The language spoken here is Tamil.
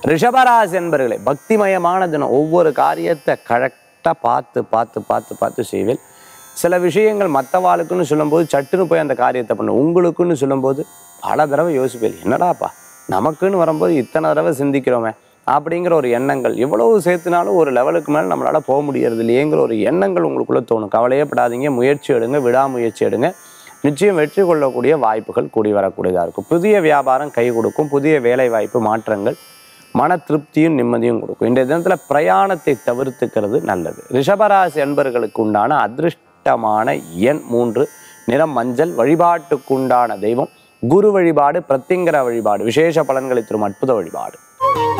ரிஷபராசி என்பர்களே பக்திமயமான தினம் ஒவ்வொரு காரியத்தை கரெக்டாக பார்த்து பார்த்து பார்த்து பார்த்து செய்வேன் சில விஷயங்கள் மற்றவாளுக்குன்னு சொல்லும்போது சட்டுன்னு போய் அந்த காரியத்தை பண்ணு உங்களுக்குன்னு சொல்லும்போது பல தடவை யோசிப்பேன் என்னடாப்பா நமக்குன்னு வரும்போது இத்தனை தடவை சிந்திக்கிறோமே அப்படிங்கிற ஒரு எண்ணங்கள் எவ்வளவு சேர்த்துனாலும் ஒரு லெவலுக்கு மேலே நம்மளால் போக முடியறது இல்லையேங்கிற ஒரு எண்ணங்கள் உங்களுக்குள்ளே தோணும் கவலையே படாதீங்க முயற்சி எடுங்க விடாமுயற்சி எடுங்க நிச்சயம் வெற்றி கொள்ளக்கூடிய வாய்ப்புகள் கூடி வரக்கூடியதாக இருக்கும் புதிய வியாபாரம் கை கொடுக்கும் புதிய வேலை வாய்ப்பு மாற்றங்கள் மன திருப்தியும் நிம்மதியும் கொடுக்கும் இன்றைய தினத்தில் பிரயாணத்தை தவிர்த்துக்கிறது நல்லது ரிஷபராசி அன்பர்களுக்கு உண்டான அதிர்ஷ்டமான எண் மூன்று நிறம் மஞ்சள் வழிபாட்டுக்குண்டான தெய்வம் குரு வழிபாடு பிரத்திங்கர வழிபாடு விசேஷ பலன்களை தரும் அற்புத வழிபாடு